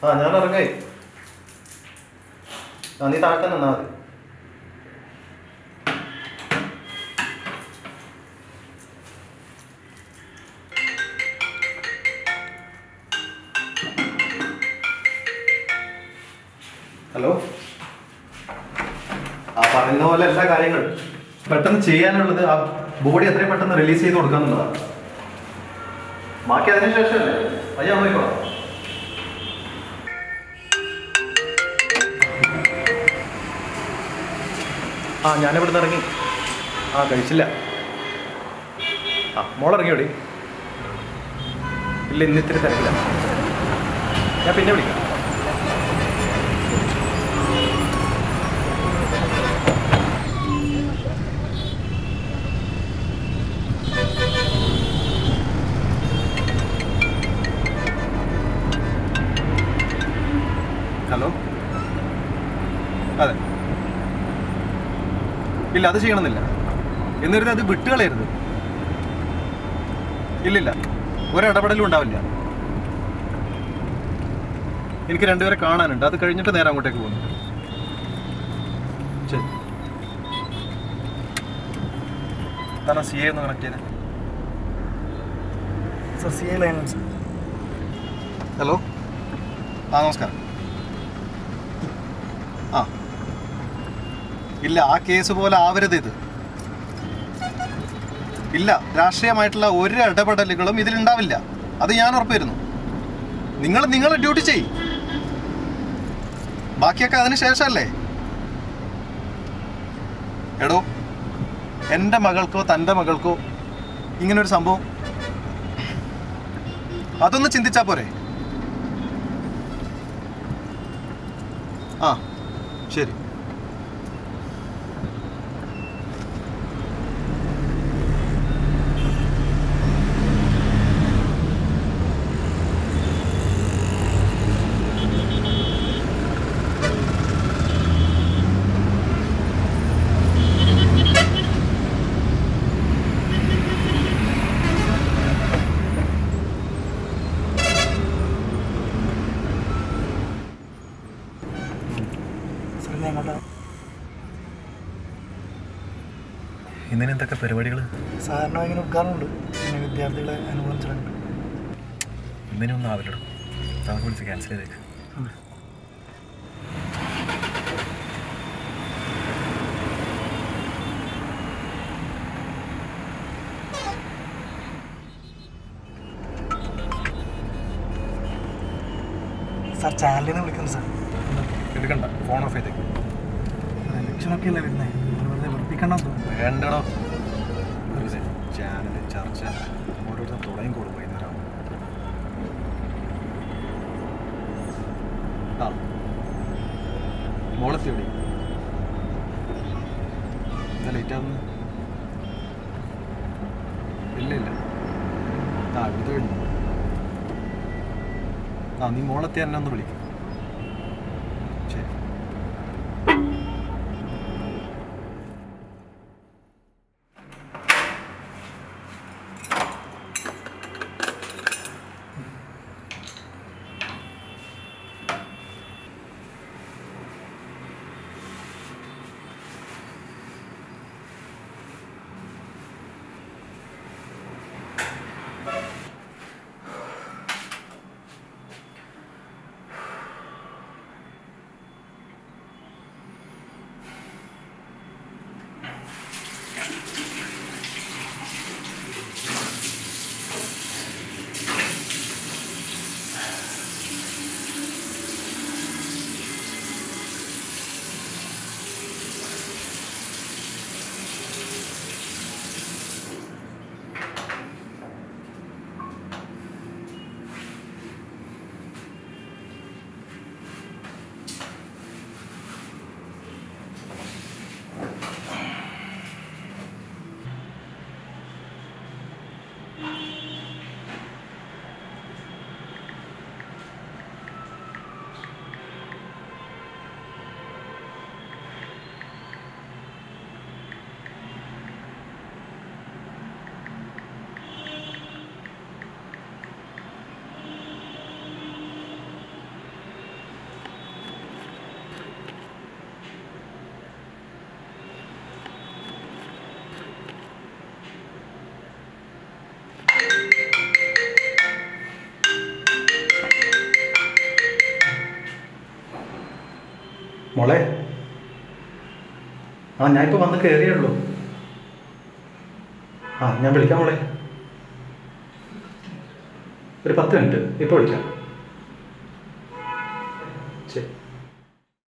ആ ഞാൻ ഇറങ്ങായി ആ നീ താഴെ നിന്നാ മതി ഹലോ ആ പറയുന്ന പോലെ എല്ലാ കാര്യങ്ങളും പെട്ടെന്ന് ചെയ്യാനുള്ളത് ആ ബോഡി എത്രയും പെട്ടെന്ന് റിലീസ് ചെയ്ത് കൊടുക്കാന്നുള്ളതാണ് ബാക്കി അതിന് ശേഷമല്ലേ അത് ഞാൻ നോക്കിക്കോളാം ആ ഞാനിവിടുന്ന് ഇറങ്ങി ആ കഴിച്ചില്ല ആ മോളിറങ്ങിയോടി ഇല്ല ഇന്ന് ഇത്തിരി തിരക്കില്ല ഞാൻ പിന്നെ വിളിക്കാം ഹലോ അതെ ഇല്ല അത് ചെയ്യണമെന്നില്ല എന്നിരുന്ന് അത് വിട്ടുകളയരുത് ഇല്ലില്ല ഒരിടപെടലും ഉണ്ടാവില്ല എനിക്ക് രണ്ടുപേരെ കാണാനുണ്ട് അത് കഴിഞ്ഞിട്ട് നേരെ അങ്ങോട്ടേക്ക് പോകുന്നു ശരി താനാ സി എ ഒന്ന് കണക്ട് ചെയ്തേ സർ സി ഐ ലൈനാണ് സർ ഹലോ ആ നമസ്കാരം ആ ഇല്ല ആ കേസ് പോലെ ആവരുത് ഇത് ഇല്ല രാഷ്ട്രീയമായിട്ടുള്ള ഒരു ഇടപെടലുകളും ഇതിലുണ്ടാവില്ല അത് ഞാൻ ഉറപ്പുവരുന്നു നിങ്ങൾ നിങ്ങൾ ഡ്യൂട്ടി ചെയ് ബാക്കിയൊക്കെ അതിന് ശേഷമല്ലേ എടോ എൻ്റെ മകൾക്കോ തൻ്റെ മകൾക്കോ ഇങ്ങനൊരു സംഭവം അതൊന്ന് ചിന്തിച്ചാൽ പോരെ ആ ശരി സർ ഇന്ന് ഞങ്ങളുടെ ഇന്നിന് എന്തൊക്കെ പരിപാടികൾ സാധാരണ ഇങ്ങനെ ഉദ്ഘാടനമുണ്ട് പിന്നെ വിദ്യാർത്ഥികളെ അനുകൂലം ചടങ്ങുണ്ട് ഇന്നിനൊന്നും ആവില്ലടോ നമുക്ക് വിളിച്ച് ക്യാൻസൽ ചെയ്തേക്ക് സാർ ചാനലിൽ നിന്ന് വിളിക്കുന്നു സാർ എടുക്കണ്ട ഫോൺ ഓഫ് ചെയ്തേക്ക് ഇലക്ഷനൊക്കെ അല്ലേ വരുന്നത് വെറുതെ വെറുപ്പിക്കണം തോന്നുന്നു വേണ്ടടോ വെറുതെ ചാനൽ ചർച്ച ഓരോരുത്തർ തുടങ്ങി കൊടുക്കും വൈകുന്നേരം ആ മോളെത്തിയോടി എന്താ ലേറ്റ് ആവുന്നു ഇല്ല ഇല്ല ആ ഇവിടുത്തെ കഴിഞ്ഞു ആ നീ മോളെത്തി എന്നെ ഒന്ന് വിളിക്കും ശരി മോളെ ആ ഞാൻ ഇപ്പോൾ വന്ന് കയറിയേ ഉള്ളൂ ആ ഞാൻ വിളിക്കാം മോളെ ഒരു പത്ത് മിനിറ്റ് ഇപ്പോൾ വിളിക്കാം ശരി